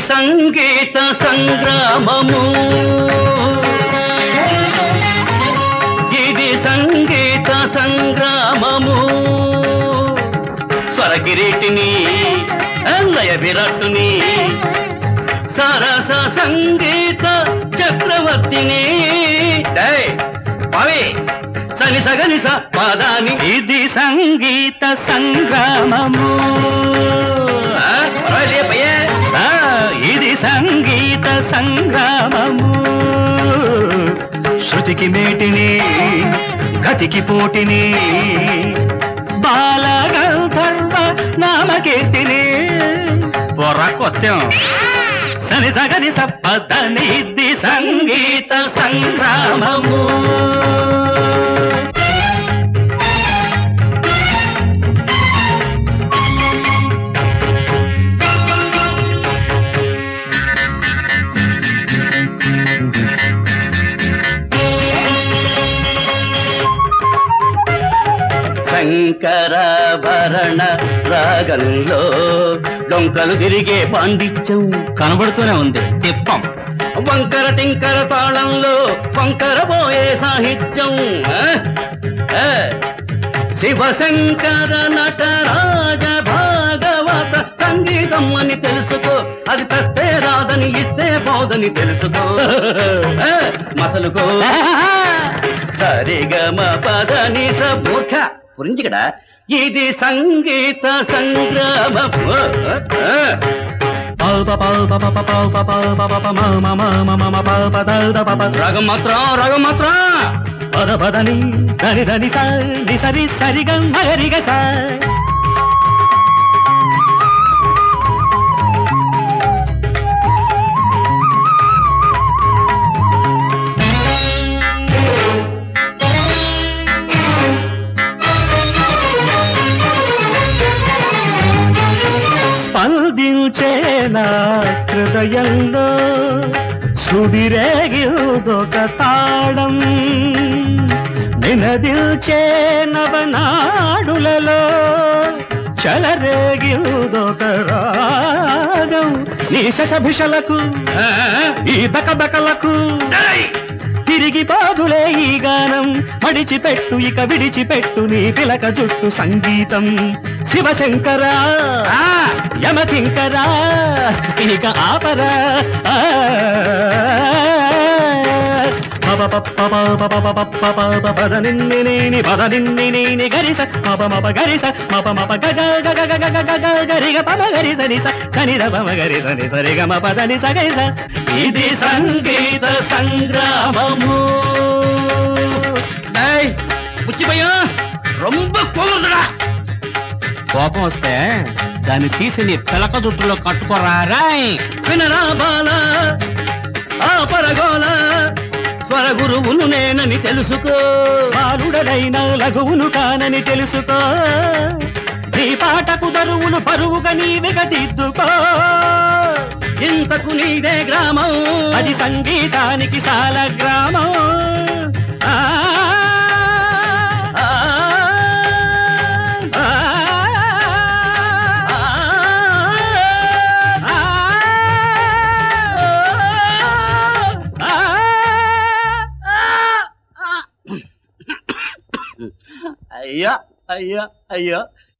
సంగీత సంగ్రామము ఇది సంగీత సంగ్రామము స్వరకిరీటిని లయ విరాట్టుని సరస సంగీత చక్రవర్తిని డేయ్, పావే సని సగని స పదాని ఇది సంగీత సంగ్రామము ఆ, పర్వాలే పయ్యే. ఆ, ఇది సంగీత సంగ్రామము శృతికి మేటిని గతికి పోటిని బాలగంధర్వ నామకీర్తిని పొర కొత్తం సని సగని సప్పదని ఇది సంగీత సంగ్రామము శంకరాభరణ రాగంలో డొంకలు తిరిగే పాండిత్యం కనబడుతూనే ఉంది తిప్పం వంకర టింకర తాళంలో వంకర పోయే సాహిత్యం ఆ? ఆ. శివశంకర నటరాజ భాగవత సంగీతం అని తెలుసుకో అది తెస్తే రాదని ఇస్తే పోదని తెలుసుకో ఆ, మసలుకో సరిగమ పదని మూర్ఖ పురించికడా ఇది సంగీత సంగ్రామం ఆ, ఆ. రాగం మాత్రం రాగం మాత్రం పద పదని దని దని సరి సరి సరిగ మగరిగ స స్పందించే నా హృదయంలో సుడిరేగిదొక తాళం నినదిల్చే నవనాడులలో చలరేగిదొక రాగం నీ శశభిషలకు ఆ, ఈ బకబకలకు ఏయ్! తిరిగి బాదులే ఈ గానం మడిచిపెట్టు ఇక విడిచిపెట్టు నీ పిలక జుట్టు సంగీతం శివశంకరా ఆ, యమకింకరా ఇక ఆపరా ఆ. పప పప పప పప పప పప పప పద నిన్ని నీని పద నిన్ని నీని గరిస మప మప గరిస మప మప గగ గగ గగ గగ గగ గరిగ పమ గరి సని స సని ద పమ గరి సని సరి గ మప దని స గరి స ఇది సంగీత సంగ్రామము ఏయ్, బుచ్చిభయ్యా రొంబ కోరుదడా కోపం వస్తే దాన్ని తీసి నీ పిలక జుట్టులో కట్టుకోరా రాయ్ వినరా బాల ఆ పరగోల స్వర గురువును నేనని తెలుసుకో బాలుడనైన లఘువును కానని తెలుసుకో నీ పాటకు దరువులు పరువుగా నీవిగ దిద్దుకో ఇంతకు నీదే గ్రామం అది సంగీతానికి సాల గ్రామం ఆ, ఆ, ఆ, ఆ, ఆ, ఆ, అయ్యా అయ్యా అయ్యా